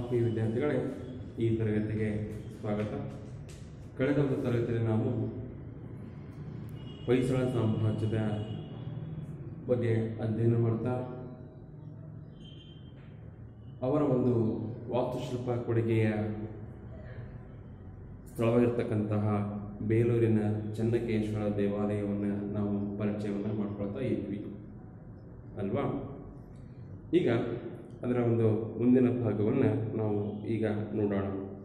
ಆತ್ಮೀಯ ವಿದ್ಯಾರ್ಥಿಗಳೇ ಈ ತರಗತಿಗೆ ಸ್ವಾಗತ ಕಳೆದ ಒಂದು ತರಗತಿಯಲ್ಲಿ ನಾವು ಹೊಯ್ಸಳ ಸಾಮ್ರಾಜ್ಯದ ಬಗ್ಗೆ ಅಧ್ಯಯನ ಮಾಡ್ತಾ ಅವರ ಒಂದು ವಾಸ್ತುಶಿಲ್ಪ ಕೊಡುಗೆಯ ಸ್ಥಳವಾಗಿರ್ತಕ್ಕಂತಹ ಬೇಲೂರಿನ ಚೆನ್ನಕೇಶ್ವರ ದೇವಾಲಯವನ್ನು ನಾವು ಪರಿಚಯವನ್ನು ಮಾಡ್ಕೊಳ್ತಾ ಇದ್ವಿ ಅಲ್ವಾ ಈಗ ಅದರ ಒಂದು ಮುಂದಿನ ಭಾಗವನ್ನು ನಾವು ಈಗ ನೋಡೋಣ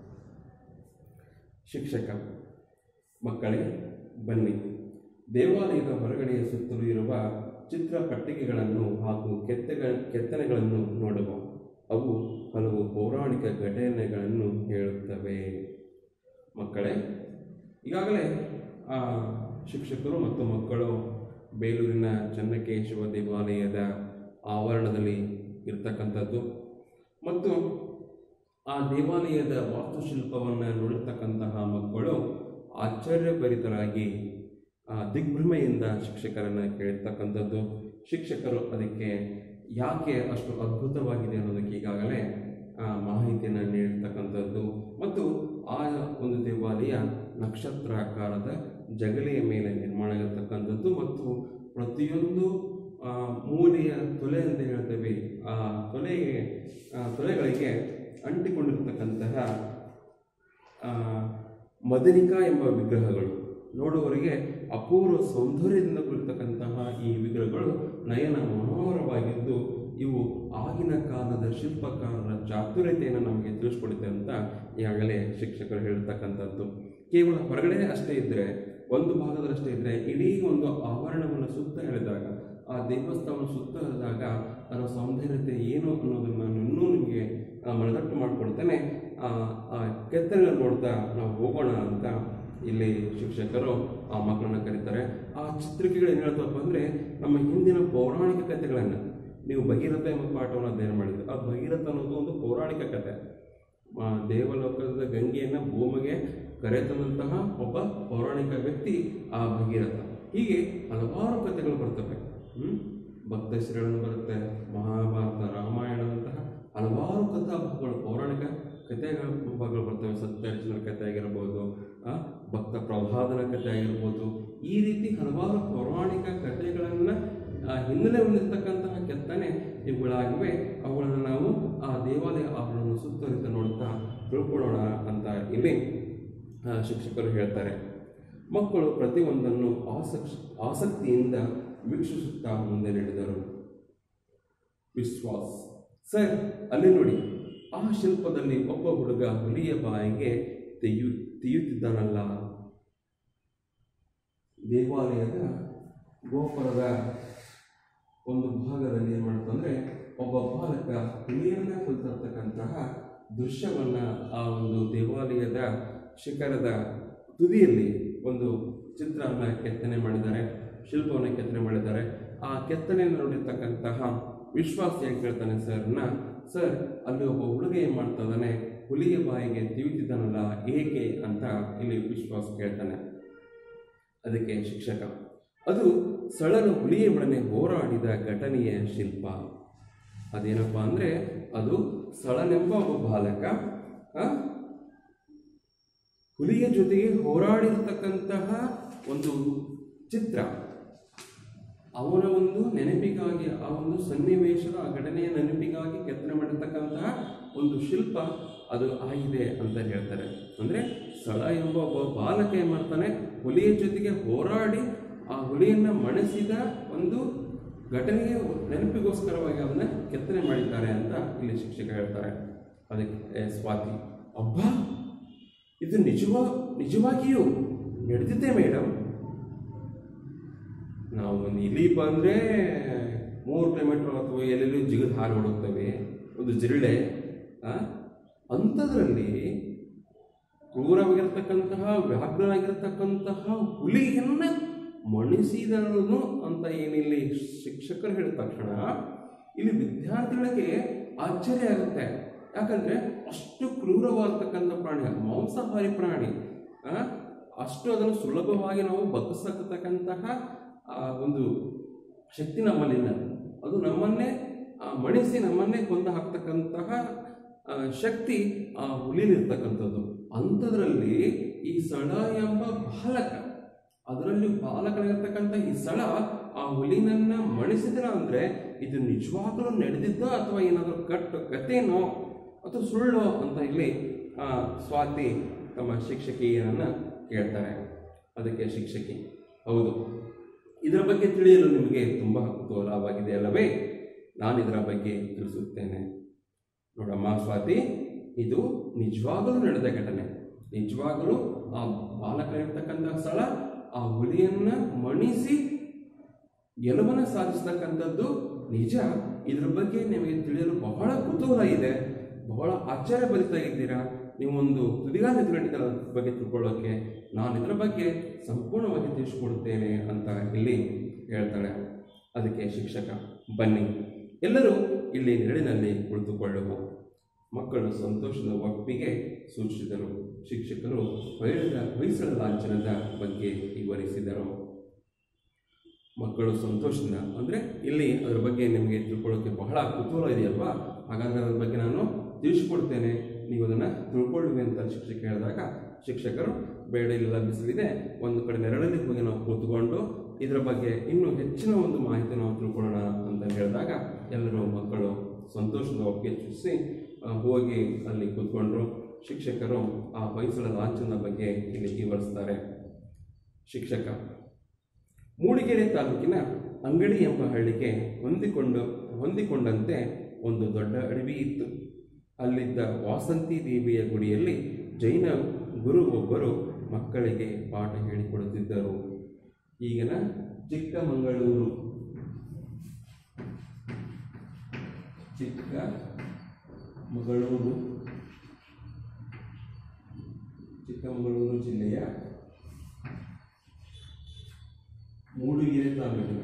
ಶಿಕ್ಷಕ ಮಕ್ಕಳೇ ಬನ್ನಿ ದೇವಾಲಯದ ಹೊರಗಡೆಯ ಸುತ್ತಲೂ ಇರುವ ಚಿತ್ರ ಪಟ್ಟಿಗೆಗಳನ್ನು ಹಾಗೂ ಕೆತ್ತಗ ಕೆತ್ತನೆಗಳನ್ನು ನೋಡುವ ಅವು ಹಲವು ಪೌರಾಣಿಕ ಘಟನೆಗಳನ್ನು ಹೇಳುತ್ತವೆ ಮಕ್ಕಳೇ ಈಗಾಗಲೇ ಆ ಶಿಕ್ಷಕರು ಮತ್ತು ಮಕ್ಕಳು ಬೇಲೂರಿನ ಚೆನ್ನಕೇಶವ ದೇವಾಲಯದ ಆವರಣದಲ್ಲಿ ಇರ್ತಕ್ಕಂಥದ್ದು ಮತ್ತು ಆ ದೇವಾಲಯದ ವಾಸ್ತುಶಿಲ್ಪವನ್ನು ನೋಡಿರ್ತಕ್ಕಂತಹ ಮಕ್ಕಳು ಆಶ್ಚರ್ಯಭರಿತರಾಗಿ ಆ ದಿಗ್ಭ್ರಮೆಯಿಂದ ಶಿಕ್ಷಕರನ್ನು ಕೇಳಿರ್ತಕ್ಕಂಥದ್ದು ಶಿಕ್ಷಕರು ಅದಕ್ಕೆ ಯಾಕೆ ಅಷ್ಟು ಅದ್ಭುತವಾಗಿದೆ ಅನ್ನೋದಕ್ಕೆ ಈಗಾಗಲೇ ಆ, ಮಾಹಿತಿಯನ್ನು ನೀಡಿರ್ತಕ್ಕಂಥದ್ದು ಮತ್ತು ಆ ಒಂದು ದೇವಾಲಯ ನಕ್ಷತ್ರಾಕಾರದ ಜಗಲಿಯ ಮೇಲೆ ನಿರ್ಮಾಣ ಆಗಿರ್ತಕ್ಕಂಥದ್ದು ಮತ್ತು ಪ್ರತಿಯೊಂದು ಆ, ಮೂಲೆಯ ತೊಲೆ ಅಂತ ಹೇಳ್ತೇವೆ ಆ ತೊಲೆಗೆ ಆ, ತೊಲೆಗಳಿಗೆ ಅಂಟಿಕೊಂಡಿರ್ತಕ್ಕಂತಹ ಆ, ಮದನಿಕಾ ಎಂಬ ವಿಗ್ರಹಗಳು ನೋಡುವವರಿಗೆ ಅಪೂರ್ವ ಸೌಂದರ್ಯದಿಂದ ಕೂಡಿರ್ತಕ್ಕಂತಹ ಈ ವಿಗ್ರಹಗಳು ನಯನ ಮನೋಹರವಾಗಿದ್ದು ಇವು ಆಗಿನ ಕಾಲದ ಶಿಲ್ಪಕಾರರ ಚಾತುರ್ಯತೆಯನ್ನು ನಮಗೆ ತಿಳಿಸ್ಕೊಡುತ್ತೆ ಅಂತ ಈಗಾಗಲೇ ಶಿಕ್ಷಕರು ಹೇಳ್ತಕ್ಕಂಥದ್ದು ಕೇವಲ ಹೊರಗಡೆ ಅಷ್ಟೇ ಇದ್ದರೆ ಒಂದು ಭಾಗದಲ್ಲಷ್ಟೇ ಇದ್ದರೆ ಇಡೀ ಒಂದು ಆವರಣವನ್ನು ಸುತ್ತ ಎಳೆದಾಗ ಆ ದೇವಸ್ಥಾನ ಸುತ್ತ ಎಳೆದಾಗ ಅದರ ಸೌಂದರ್ಯತೆ ಏನು ಅನ್ನೋದನ್ನು ನಾನು ಇನ್ನೂ ನಿಮಗೆ ಆ, ಮನದಟ್ಟು ಮಾಡಿಕೊಡ್ತೇನೆ ಆ ಆ ಕೆತ್ತನೆಗಳನ್ನು ನೋಡ್ತಾ ನಾವು ಹೋಗೋಣ ಅಂತ ಇಲ್ಲಿ ಶಿಕ್ಷಕರು ಆ ಮಕ್ಕಳನ್ನ ಕರೀತಾರೆ ಆ ಚಿತ್ರಿಕೆಗಳು ಏನು ಹೇಳ್ತಪ್ಪ ಅಂದರೆ ನಮ್ಮ ಹಿಂದಿನ ಪೌರಾಣಿಕ ಕಥೆಗಳನ್ನು ನೀವು ಭಗೀರಥ ಎಂಬ ಪಾಠವನ್ನು ಅಧ್ಯಯನ ಮಾಡಿದ್ರು ಆ ಭಗೀರಥ ಅನ್ನೋದು ಒಂದು ಪೌರಾಣಿಕ ಕಥೆ ಆ, ದೇವಲೋಕದ ಗಂಗೆಯನ್ನು ಭೂಮಿಗೆ ಕರೆತಂದಂತಹ ಒಬ್ಬ ಪೌರಾಣಿಕ ವ್ಯಕ್ತಿ ಆ ಭಗೀರಥ ಹೀಗೆ ಹಲವಾರು ಕಥೆಗಳು ಬರ್ತವೆ ಹ್ಮ್? ಭಕ್ತ ಶ್ರೀಗಳನ್ನು ಬರುತ್ತೆ ಮಹಾಭಾರತ ರಾಮಾಯಣದಂತಹ ಹಲವಾರು ಕಥಾ ಭಾಗಗಳು ಪೌರಾಣಿಕ ಕಥೆಗಳ ಭಾಗಗಳು ಬರ್ತವೆ ಸತ್ಯರ್ಜುನ ಕಥೆ ಆಗಿರ್ಬೋದು ಆ, ಭಕ್ತ ಪ್ರಹ್ಲಾದನ ಕಥೆ ಆಗಿರ್ಬೋದು ಈ ರೀತಿ ಹಲವಾರು ಪೌರಾಣಿಕ ಕಥೆಗಳನ್ನು ಹಿನ್ನೆಲೆ ಹೊಂದಿರತಕ್ಕಂತಹ ಕೆತ್ತನೆ ಇವುಗಳಾಗಿವೆ ಅವುಗಳನ್ನು ನಾವು ಆ ದೇವಾಲಯ ಆವರಣವನ್ನು ಸುತ್ತರಿತ ನೋಡ್ತಾ ತಿಳ್ಕೊಳ್ಳೋಣ ಅಂತ ಇಲ್ಲಿ ಆ, ಶಿಕ್ಷಕರು ಹೇಳ್ತಾರೆ ಮಕ್ಕಳು ಪ್ರತಿಯೊಂದನ್ನು ಆಸಕ್ ಆಸಕ್ತಿಯಿಂದ ವೀಕ್ಷಿಸುತ್ತಾ ಮುಂದೆ ನಡೆದರು ವಿಶ್ವಾಸ್ ಸರ್ ಅಲ್ಲಿ ನೋಡಿ ಆ ಶಿಲ್ಪದಲ್ಲಿ ಒಬ್ಬ ಹುಡುಗ ಹುಲಿಯ ಬಾಯಿಗೆ ತೆಯ್ಯು ತೆಯ್ಯುತ್ತಿದ್ದಾನಲ್ಲ ದೇವಾಲಯದ ಗೋಪುರದ ಒಂದು ಭಾಗದಲ್ಲಿ ಏನು ಮಾಡ್ತಂದ್ರೆ ಒಬ್ಬ ಬಾಲಕ ಹುಲಿಯನ್ನ ಕುರಿತಿರ್ತಕ್ಕಂತಹ ದೃಶ್ಯವನ್ನ ಆ ಒಂದು ದೇವಾಲಯದ ಶಿಖರದ ತುದಿಯಲ್ಲಿ ಒಂದು ಚಿತ್ರವನ್ನು ಕೆತ್ತನೆ ಮಾಡಿದ್ದಾರೆ ಶಿಲ್ಪವನ್ನು ಕೆತ್ತನೆ ಮಾಡಿದ್ದಾರೆ ಆ ಕೆತ್ತನೆಯನ್ನು ನೋಡಿರ್ತಕ್ಕಂತಹ ವಿಶ್ವಾಸ ಏನು ಕೇಳ್ತಾನೆ ಸರ್ನ ಸರ್ ಅಲ್ಲಿ ಒಬ್ಬ ಹುಡುಗ ಏನು ಮಾಡ್ತಾ ಇದ್ದಾನೆ ಹುಲಿಯ ಬಾಯಿಗೆ ತಿವಿತಿದ್ದಾನಲ್ಲ ಏಕೆ ಅಂತ ಇಲ್ಲಿ ವಿಶ್ವಾಸ ಕೇಳ್ತಾನೆ ಅದಕ್ಕೆ ಶಿಕ್ಷಕ ಅದು ಸಳಲು ಹುಲಿಯೊಡನೆ ಹೋರಾಡಿದ ಘಟನೆಯ ಶಿಲ್ಪ ಅದೇನಪ್ಪ ಅಂದರೆ ಅದು ಸಳನೆಂಬ ಒಬ್ಬ ಬಾಲಕ ಆ, ಹುಲಿಯ ಜೊತೆಗೆ ಹೋರಾಡಿರ್ತಕ್ಕಂತಹ ಒಂದು ಚಿತ್ರ ಅವನ ಒಂದು ನೆನಪಿಗಾಗಿ ಆ ಒಂದು ಸನ್ನಿವೇಶದ ಆ ಘಟನೆಯ ನೆನಪಿಗಾಗಿ ಕೆತ್ತನೆ ಮಾಡಿರ್ತಕ್ಕಂತಹ ಒಂದು ಶಿಲ್ಪ ಅದು ಆಗಿದೆ ಅಂತ ಹೇಳ್ತಾರೆ ಅಂದರೆ ಸ್ಥಳ ಎಂಬ ಒಬ್ಬ ಬಾಲಕ ಏನು ಮಾಡ್ತಾನೆ ಹುಲಿಯ ಜೊತೆಗೆ ಹೋರಾಡಿ ಆ ಹುಲಿಯನ್ನು ಮಣಿಸಿದ ಒಂದು ಘಟನೆಗೆ ನೆನಪಿಗೋಸ್ಕರವಾಗಿ ಅದನ್ನ ಕೆತ್ತನೆ ಮಾಡಿದ್ದಾರೆ ಅಂತ ಇಲ್ಲಿ ಶಿಕ್ಷಕ ಹೇಳ್ತಾರೆ ಅದಕ್ಕೆ ಏ, ಸ್ವಾತಿ ಅಬ್ಬಾ ಇದು ನಿಜವಾ ನಿಜವಾಗಿಯೂ ನಡೆದಿದೆ ಮೇಡಮ್ ನಾವು ಒಂದು ಇಲಿ ಬಂದರೆ ಮೂರು ಕಿಲೋಮೀಟರ್ ಅಥವಾ ಎಲ್ಲೆಲ್ಲೂ ಜಿಗಿದು ಹಾಲು ಹೊಡುತ್ತವೆ ಒಂದು ಜಿರಳೆ ಆ, ಅಂಥದ್ರಲ್ಲಿ ಕ್ರೂರವಾಗಿರ್ತಕ್ಕಂತಹ ವ್ಯಾಘ್ರನಾಗಿರ್ತಕ್ಕಂತಹ ಹುಲಿಯನ್ನ ಮಣಿಸಿದನು ಅಂತ ಏನಿಲ್ಲಿ ಶಿಕ್ಷಕರು ಹೇಳಿದ ತಕ್ಷಣ ಇಲ್ಲಿ ವಿದ್ಯಾರ್ಥಿಗಳಿಗೆ ಆಶ್ಚರ್ಯ ಆಗುತ್ತೆ ಯಾಕಂದ್ರೆ ಅಷ್ಟು ಕ್ರೂರವಾಗಿರ್ತಕ್ಕಂಥ ಪ್ರಾಣಿ ಮಾಂಸಾಹಾರಿ ಪ್ರಾಣಿ ಆ, ಅಷ್ಟು ಅದನ್ನು ಸುಲಭವಾಗಿ ನಾವು ಬಗ್ಗಿಸತಕ್ಕಂತಹ ಆ ಒಂದು ಶಕ್ತಿ ನಮ್ಮಲ್ಲಿಲ್ಲ ಅದು ನಮ್ಮನ್ನೇ ಆ, ಮಣಿಸಿ ನಮ್ಮನ್ನೇ ಕೊಂದು ಹಾಕ್ತಕ್ಕಂತಹ ಆ, ಶಕ್ತಿ ಆ ಹುಲಿಲಿರ್ತಕ್ಕಂಥದ್ದು ಅಂಥದ್ರಲ್ಲಿ ಈ ಸಳ ಎಂಬ ಬಾಲಕ ಅದರಲ್ಲಿ ಬಾಲಕನಾಗಿರ್ತಕ್ಕಂಥ ಈ ಸಳ ಆ ಹುಲಿನನ್ನ ಮಣಿಸಿದ್ರ ಅಂದ್ರೆ ಇದು ನಿಜವಾಗ್ಲೂ ನಡೆದಿದ್ದ ಅಥವಾ ಏನಾದರೂ ಕಟ್ಟು ಕಥೆನೋ ಅಥವಾ ಸುಳ್ಳು ಅಂತ ಇಲ್ಲಿ ಆ, ಸ್ವಾತಿ ತಮ್ಮ ಶಿಕ್ಷಕಿಯರನ್ನ ಕೇಳ್ತಾರೆ ಅದಕ್ಕೆ ಶಿಕ್ಷಕಿ ಹೌದು ಇದರ ಬಗ್ಗೆ ತಿಳಿಯಲು ನಿಮಗೆ ತುಂಬ ಕುತೂಹಲವಾಗಿದೆ ಅಲ್ಲವೇ ನಾನು ಇದರ ಬಗ್ಗೆ ತಿಳಿಸುತ್ತೇನೆ ನೋಡಮ್ಮ ಸ್ವಾತಿ ಇದು ನಿಜವಾಗಲೂ ನಡೆದ ಘಟನೆ ನಿಜವಾಗಲೂ ಆ ಬಾಲಕನಿರ್ತಕ್ಕಂಥ ಸ್ಥಳ ಆ ಹುಲಿಯನ್ನ ಮಣಿಸಿ ಗೆಲುವನ್ನ ಸಾಧಿಸ್ತಕ್ಕಂಥದ್ದು ನಿಜ ಇದ್ರ ಬಗ್ಗೆ ನಿಮಗೆ ತಿಳಿಯಲು ಬಹಳ ಕುತೂಹಲ ಇದೆ ಬಹಳ ಆಶ್ಚರ್ಯಭರಿತಾಗಿದ್ದೀರಾ ನೀವು ಒಂದು ತುದಿಗಾಲ ನಿಂತ್ಕೊಂಡಿದ್ದೀರ ಅದ್ರ ಬಗ್ಗೆ ತಿಳ್ಕೊಳ್ಳೋಕೆ ನಾನು ಇದರ ಬಗ್ಗೆ ಸಂಪೂರ್ಣವಾಗಿ ತಿಳಿಸ್ಕೊಡುತ್ತೇನೆ ಅಂತ ಇಲ್ಲಿ ಹೇಳ್ತಾಳೆ ಅದಕ್ಕೆ ಶಿಕ್ಷಕ ಬನ್ನಿ ಎಲ್ಲರೂ ಇಲ್ಲಿ ನೆರಳಿನಲ್ಲಿ ಕುಳಿತುಕೊಳ್ಳುವ ಮಕ್ಕಳು ಸಂತೋಷದ ಒಪ್ಪಿಗೆ ಸೂಚಿಸಿದರು ಶಿಕ್ಷಕರು ಹೊಯ್ಸಳ ಹೊಯ್ಸಳ ಲಾಂಛನದ ಬಗ್ಗೆ ವಿವರಿಸಿದರು ಮಕ್ಕಳು ಸಂತೋಷದಿಂದ ಅಂದರೆ ಇಲ್ಲಿ ಅದರ ಬಗ್ಗೆ ನಿಮಗೆ ತಿಳ್ಕೊಳ್ಳೋಕೆ ಬಹಳ ಕುತೂಹಲ ಇದೆಯಲ್ವಾ ಹಾಗಾಗಿ ಅದ್ರ ಬಗ್ಗೆ ನಾನು ತಿಳಿಸ್ಕೊಡ್ತೇನೆ ನೀವು ಅದನ್ನು ತಿಳ್ಕೊಳ್ಳುವೆ ಅಂತ ಶಿಕ್ಷಕ ಹೇಳಿದಾಗ ಶಿಕ್ಷಕರು ಬೇಡ ಇಲ್ಲ ಬಿಸಿಲಿದೆ ಒಂದು ಕಡೆ ನೆರಳಲ್ಲಿ ಹೋಗಿ ನಾವು ಕೂತ್ಕೊಂಡು ಇದರ ಬಗ್ಗೆ ಇನ್ನೂ ಹೆಚ್ಚಿನ ಒಂದು ಮಾಹಿತಿ ನಾವು ತಿಳ್ಕೊಳ್ಳೋಣ ಅಂತ ಹೇಳಿದಾಗ ಎಲ್ಲರೂ ಮಕ್ಕಳು ಸಂತೋಷದ ಒಪ್ಪಿಗೆ ಸೂಚಿಸಿ ಆ, ಹೋಗಿ ಅಲ್ಲಿ ಕೂತ್ಕೊಂಡ್ರು ಶಿಕ್ಷಕರು ಆ ಹೊಯ್ಸಳ ಲಾಂಛನದ ಬಗ್ಗೆ ಇಲ್ಲಿ ವಿವರಿಸ್ತಾರೆ ಶಿಕ್ಷಕ ಮೂಡಿಗೆರೆ ತಾಲೂಕಿನ ಅಂಗಡಿ ಎಂಬ ಹಳ್ಳಿಗೆ ಹೊಂದಿಕೊಂಡು ಹೊಂದಿಕೊಂಡಂತೆ ಒಂದು ದೊಡ್ಡ ಅಡವಿ ಇತ್ತು ಅಲ್ಲಿದ್ದ ವಾಸಂತಿ ದೇವಿಯ ಗುಡಿಯಲ್ಲಿ ಜೈನ ಗುರು ಒಬ್ಬರು ಮಕ್ಕಳಿಗೆ ಪಾಠ ಹೇಳಿಕೊಡುತ್ತಿದ್ದರು ಈಗಿನ ಚಿಕ್ಕಮಗಳೂರು ಚಿಕ್ಕಮಗಳೂರು ಚಿಕ್ಕಮಗಳೂರು ಜಿಲ್ಲೆಯ ಮೂಡಿಗೆರೆ ತಾಲೂಕಿನ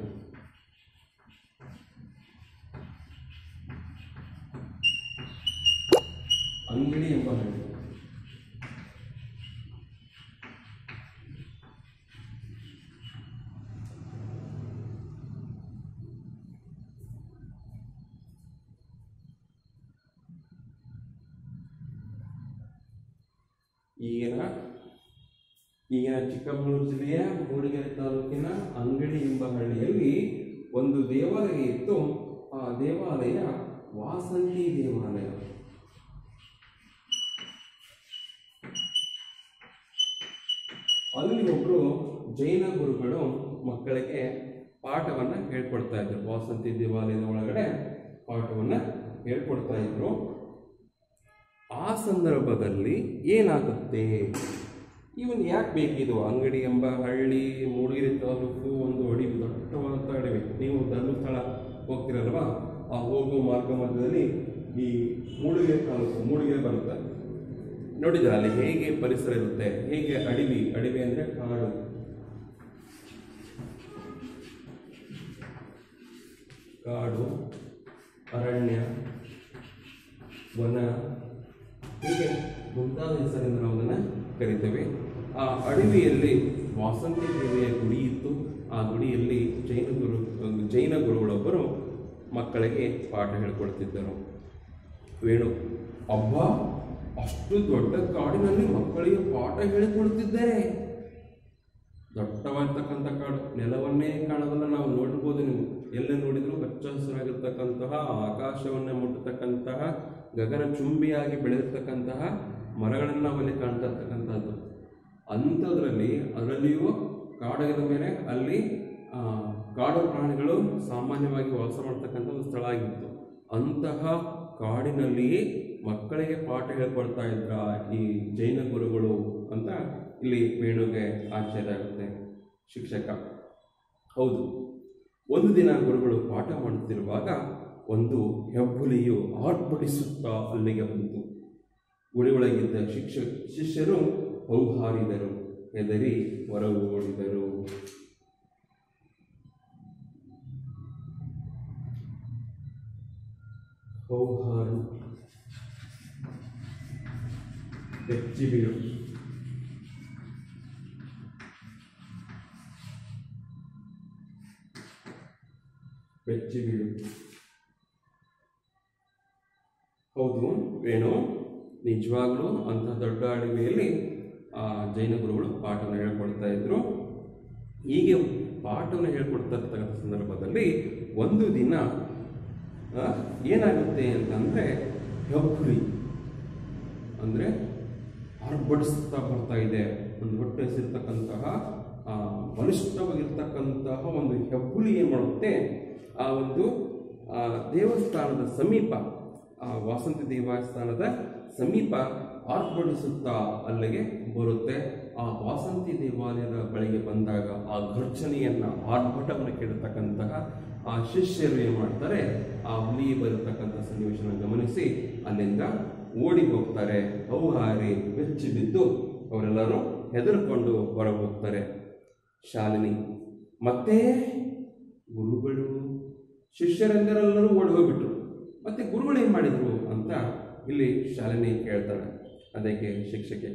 ಅಂಗಡಿ ಎಂಬ ಹಳ್ಳಿ ಈಗಿನ ಈಗಿನ ಚಿಕ್ಕಮಗಳೂರು ಜಿಲ್ಲೆಯ ಮೂಡಿಗೆರೆ ತಾಲೂಕಿನ ಅಂಗಡಿ ಎಂಬ ಹಳ್ಳಿಯಲ್ಲಿ ಒಂದು ದೇವಾಲಯ ಇತ್ತು ಆ ದೇವಾಲಯ ವಾಸಂತಿ ದೇವಾಲಯ ಅಲ್ಲಿ ಒಬ್ಬರು ಜೈನ ಗುರುಗಳು ಮಕ್ಕಳಿಗೆ ಪಾಠವನ್ನು ಹೇಳ್ಕೊಡ್ತಾ ಇದ್ರು ವಾಸಂತಿ ದೇವಾಲಯದ ಒಳಗಡೆ ಪಾಠವನ್ನು ಹೇಳ್ಕೊಡ್ತಾ ಇದ್ರು ಆ ಸಂದರ್ಭದಲ್ಲಿ ಏನಾಗುತ್ತೆ ಇವನ್ ಯಾಕೆ ಬೇಕಿದು ಅಂಗಡಿ ಎಂಬ ಹಳ್ಳಿ ಮೂಡಿಗೆರೆ ತಾಲೂಕು ಒಂದು ಅಡವಿ ದಟ್ಟವಾದಂಥ ಅಡವಿ ನೀವು ಧರ್ಮಸ್ಥಳ ಹೋಗ್ತಿರಲ್ವಾ ಆ ಹೋಗೋ ಮಾರ್ಗ ಮಧ್ಯದಲ್ಲಿ ಈ ಮೂಡಿಗೆರೆ ತಾಲೂಕು ಮೂಡಿಗೆರೆ ಬರುತ್ತೆ ನೋಡಿದ್ರೆ ಅಲ್ಲಿ ಹೇಗೆ ಪರಿಸರ ಇರುತ್ತೆ ಹೇಗೆ ಅಡವಿ ಅಡವಿ ಅಂದರೆ ಕಾಡು ಕಾಡು ಅರಣ್ಯ ವನ ಹೀಗೆ ಮುಂತಾದ ಹೆಸರಿಂದ ನಾವು ಅದನ್ನು ಕರಿತೇವೆ ಆ ಅಡವಿಯಲ್ಲಿ ವಾಸಂತಿ ದೇವಿಯ ಗುಡಿ ಇತ್ತು ಆ ಗುಡಿಯಲ್ಲಿ ಜೈನ ಗುರು ಜೈನ ಗುರುಗಳೊಬ್ಬರು ಮಕ್ಕಳಿಗೆ ಪಾಠ ಹೇಳ್ಕೊಡ್ತಿದ್ದರು ವೇಣು ಅಬ್ಬ ಅಷ್ಟು ದೊಡ್ಡ ಕಾಡಿನಲ್ಲಿ ಮಕ್ಕಳಿಗೆ ಪಾಠ ಹೇಳಿಕೊಡ್ತಿದ್ದಾರೆ ದಟ್ಟವಾಗಿರ್ತಕ್ಕಂಥ ಕಾಡು ನೆಲವನ್ನೇ ಕಾಣೋದನ್ನ ನಾವು ನೋಡಿರ್ಬೋದು ನೀವು ಎಲ್ಲೇ ನೋಡಿದ್ರು ಹಚ್ಚ ಹಸಿರಾಗಿರ್ತಕ್ಕಂತಹ ಆಕಾಶವನ್ನೇ ಮುಟ್ಟತಕ್ಕಂತಹ ಗಗನ ಚುಂಬಿಯಾಗಿ ಬೆಳೆದಿರ್ತಕ್ಕಂತಹ ಮರಗಳನ್ನು ನಾವಲ್ಲಿ ಕಾಣ್ತಾ ಇರ್ತಕ್ಕಂಥದ್ದು ಅಂಥದ್ರಲ್ಲಿ ಅದರಲ್ಲಿಯೂ ಕಾಡಗದ ಮೇಲೆ ಅಲ್ಲಿ ಆ, ಕಾಡು ಪ್ರಾಣಿಗಳು ಸಾಮಾನ್ಯವಾಗಿ ವಾಸ ಮಾಡ್ತಕ್ಕಂಥ ಒಂದು ಸ್ಥಳ ಆಗಿತ್ತು ಅಂತಹ ಕಾಡಿನಲ್ಲಿಯೇ ಮಕ್ಕಳಿಗೆ ಪಾಠ ಹೇಳ್ಕೊಡ್ತಾ ಇದ್ರ ಈ ಜೈನ ಗುರುಗಳು ಅಂತ ಇಲ್ಲಿ ವೇಣುಗೆ ಆಶ್ಚರ್ಯ ಆಗುತ್ತೆ ಶಿಕ್ಷಕ ಹೌದು ಒಂದು ದಿನ ಗುರುಗಳು ಪಾಠ ಮಾಡುತ್ತಿರುವಾಗ ಒಂದು ಹೆಬ್ಬುಲಿಯು ಆರ್ಭಟಿಸುತ್ತಾ ಅಲ್ಲಿಗೆ ಬಂತು ಗುಡಿಯೊಳಗಿದ್ದ ಶಿಕ್ಷ ಶಿಷ್ಯರು ಹೌಹಾರಿದರು ಹೆದರಿ ಹೊರ ಓಡಿದರು ಹೌಹಾರು ಬೆಚ್ಚಿ ಬೀಳು ಬೆಚ್ಚಿ ಬೀಳು ಹೌದು ವೇಣು ನಿಜವಾಗ್ಲೂ ಅಂಥ ದೊಡ್ಡ ಅಡವಿಯಲ್ಲಿ ಆ ಜೈನ ಗುರುಗಳು ಪಾಠವನ್ನು ಹೇಳ್ಕೊಡ್ತಾ ಇದ್ರು ಹೀಗೆ ಪಾಠವನ್ನು ಹೇಳ್ಕೊಡ್ತಾ ಇರ್ತಕ್ಕಂಥ ಸಂದರ್ಭದಲ್ಲಿ ಒಂದು ದಿನ ಆ, ಏನಾಗುತ್ತೆ ಅಂತಂದರೆ ಹೆಬ್ಬುಲಿ ಅಂದರೆ ಆರ್ಭಟಿಸ್ತಾ ಬರ್ತಾ ಇದೆ ಒಂದು ಹೊಟ್ಟೆ ಹಸಿರ್ತಕ್ಕಂತಹ ಆ, ಬಲಿಷ್ಠವಾಗಿರ್ತಕ್ಕಂತಹ ಒಂದು ಹೆಬ್ಬುಲಿ ಏನು ಮಾಡುತ್ತೆ ಆ ಒಂದು ಆ, ದೇವಸ್ಥಾನದ ಸಮೀಪ ಆ ವಾಸಂತಿ ದೇವಸ್ಥಾನದ ಸಮೀಪ ಆರ್ಭಟಿಸುತ್ತಾ ಅಲ್ಲಿಗೆ ಬರುತ್ತೆ ಆ ವಾಸಂತಿ ದೇವಾಲಯದ ಬಳಿಗೆ ಬಂದಾಗ ಆ ಘರ್ಷಣೆಯನ್ನ ಆರ್ಭಟವನ್ನು ಕೇಳಿರ್ತಕ್ಕಂತಹ ಆ ಶಿಷ್ಯರು ಏನು ಮಾಡ್ತಾರೆ ಆ ಹುಲಿ ಬರತಕ್ಕಂಥ ಸನ್ನಿವೇಶನ ಗಮನಿಸಿ ಅಲ್ಲಿಂದ ಓಡಿ ಹೋಗ್ತಾರೆ ಹೌಹಾರಿ ಬೆಚ್ಚಿ ಬಿದ್ದು ಅವರೆಲ್ಲರೂ ಹೆದರ್ಕೊಂಡು ಹೊರಗೆ ಹೋಗ್ತಾರೆ ಶಾಲಿನಿ ಮತ್ತೆ ಗುರುಗಳು ಶಿಷ್ಯರೆಂದರೆಲ್ಲರೂ ಓಡಿ ಹೋಗ್ಬಿಟ್ರು ಮತ್ತೆ ಗುರುಗಳು ಏನು ಮಾಡಿದ್ರು ಅಂತ ಇಲ್ಲಿ ಶಾಲಿನಿ ಕೇಳ್ತಾಳೆ ಅದಕ್ಕೆ ಶಿಕ್ಷಕಿ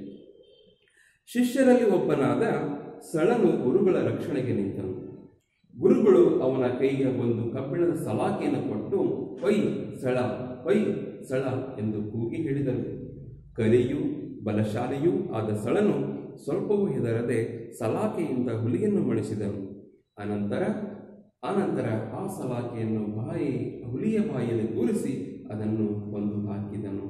ಶಿಷ್ಯರಲ್ಲಿ ಒಬ್ಬನಾದ ಸಳನು ಗುರುಗಳ ರಕ್ಷಣೆಗೆ ನಿಂತನು ಗುರುಗಳು ಅವನ ಕೈಗೆ ಒಂದು ಕಬ್ಬಿಣದ ಸಲಾಕೆಯನ್ನು ಕೊಟ್ಟು ಒಯ್ ಸಳ ಒಯ್ ಸಳ ಎಂದು ಕೂಗಿ ಹೇಳಿದರು ಕಲಿಯು ಬಲಶಾಲಿಯೂ ಆದ ಸಳನು ಸ್ವಲ್ಪವೂ ಹೆದರದೆ ಸಲಾಕೆಯಿಂದ ಹುಲಿಯನ್ನು ಮಣಿಸಿದನು ಅನಂತರ ಆನಂತರ ಆ ಸಲಾಕೆಯನ್ನು ಬಾಯಿ ಹುಲಿಯ ಬಾಯಿಯಲ್ಲಿ ತೂರಿಸಿ ಅದನ್ನು ಕೊಂದು ಹಾಕಿದನು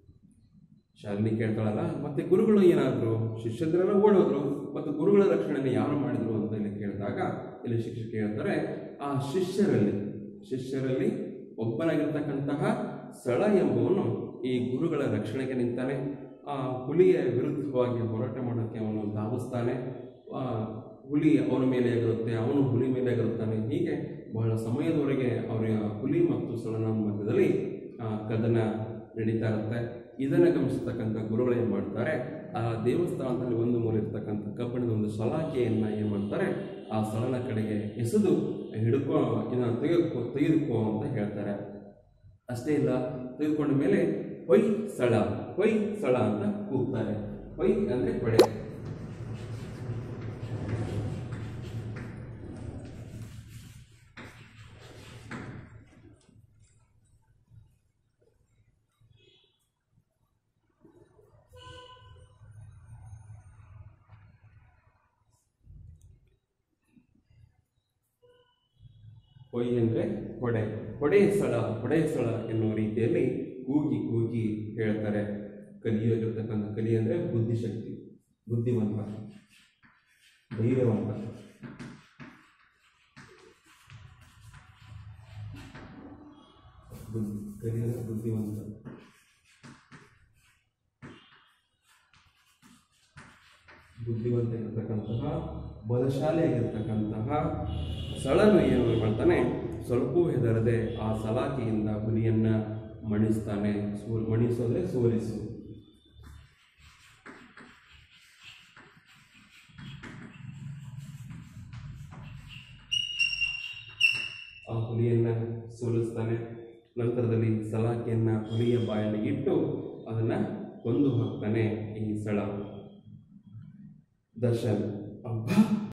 ಶಾಲಿನಿ ಕೇಳ್ತಾಳಲ್ಲ ಮತ್ತೆ ಗುರುಗಳು ಏನಾದ್ರು ಶಿಷ್ಯದ್ರೆಲ್ಲ ಓಡೋದ್ರು ಮತ್ತು ಗುರುಗಳ ರಕ್ಷಣೆಯನ್ನು ಯಾರು ಮಾಡಿದ್ರು ಅಂತ ಇಲ್ಲಿ ಕೇಳಿದಾಗ ಇಲ್ಲಿ ಶಿಕ್ಷಕ ಹೇಳ್ತಾರೆ ಆ ಶಿಷ್ಯರಲ್ಲಿ ಶಿಷ್ಯರಲ್ಲಿ ಒಬ್ಬನಾಗಿರ್ತಕ್ಕಂತಹ ಸಳ ಎಂಬುವನು ಈ ಗುರುಗಳ ರಕ್ಷಣೆಗೆ ನಿಂತಾನೆ ಆ ಹುಲಿಯ ವಿರುದ್ಧವಾಗಿ ಹೋರಾಟ ಮಾಡೋಕ್ಕೆ ಅವನು ಧಾವಿಸ್ತಾನೆ ಆ ಹುಲಿ ಅವನ ಮೇಲೆ ಆಗಿರುತ್ತೆ ಅವನು ಹುಲಿ ಮೇಲೆ ಆಗಿರುತ್ತಾನೆ ಹೀಗೆ ಬಹಳ ಸಮಯದವರೆಗೆ ಅವರ ಹುಲಿ ಮತ್ತು ಸಳನ ಮಧ್ಯದಲ್ಲಿ ಆ, ಕದನ ನಡೀತಾ ಇರುತ್ತೆ ಇದನ್ನು ಗಮನಿಸತಕ್ಕಂಥ ಗುರುಗಳು ಏನು ಮಾಡ್ತಾರೆ ಆ ದೇವಸ್ಥಾನದಲ್ಲಿ ಒಂದು ಮೂಲೆ ಇರ್ತಕ್ಕಂಥ ಕಬ್ಬಿಣದ ಒಂದು ಸಲಾಕೆಯನ್ನು ಏನು ಮಾಡ್ತಾರೆ ಆ ಸಳನ ಕಡೆಗೆ ಎಸೆದು ಹಿಡ್ಕೊ ಇದನ್ನು ತೆಗೆದುಕೋ ತೆಗೆದುಕೋ ಅಂತ ಹೇಳ್ತಾರೆ ಅಷ್ಟೇ ಇಲ್ಲ ತೆಗೆದುಕೊಂಡ ಮೇಲೆ ಹೊಯ್ ಸಳ ಹೊಯ್ ಸಳ ಅಂತ ಕೂಗ್ತಾರೆ ಹೊಯ್ ಅಂದರೆ ಹೊಡೆ ಹೊಯ್ ಅಂದರೆ ಹೊಡೆ ಹೊಡೆ ಸ್ಥಳ ಹೊಡೆ ಸ್ಥಳ ಎನ್ನುವ ರೀತಿಯಲ್ಲಿ ಕೂಗಿ ಕೂಗಿ ಹೇಳ್ತಾರೆ ಕಲಿಯೋಗಿರ್ತಕ್ಕಂಥ ಕಲಿ ಅಂದರೆ ಬುದ್ಧಿಶಕ್ತಿ ಬುದ್ಧಿವಂತ ಧೈರ್ಯವಂತ ಬುದ್ಧಿ ಕಲಿ ಅಂದರೆ ಬುದ್ಧಿವಂತ ಬುದ್ಧಿವಂತ ಇರತಕ್ಕಂತಹ ಬಲಶಾಲಿಯಾಗಿರ್ತಕ್ಕಂತಹ ಸಳನು ಏನು ಮಾಡ್ತಾನೆ ಸ್ವಲ್ಪವೂ ಹೆದರದೆ ಆ ಸಲಾಕೆಯಿಂದ ಹುಲಿಯನ್ನ ಮಣಿಸ್ತಾನೆ ಸೂ ಮಣಿಸೋದ್ರೆ ಸೋಲಿಸು ಆ ಹುಲಿಯನ್ನ ಸೋಲಿಸ್ತಾನೆ ನಂತರದಲ್ಲಿ ಸಲಾಕೆಯನ್ನ ಹುಲಿಯ ಬಾಯಲ್ಲಿ ಇಟ್ಟು ಅದನ್ನ ಕೊಂದು ಹಾಕ್ತಾನೆ ಈ ಸಳ ದರ್ಶನ್ ಅಬ್ಬಾ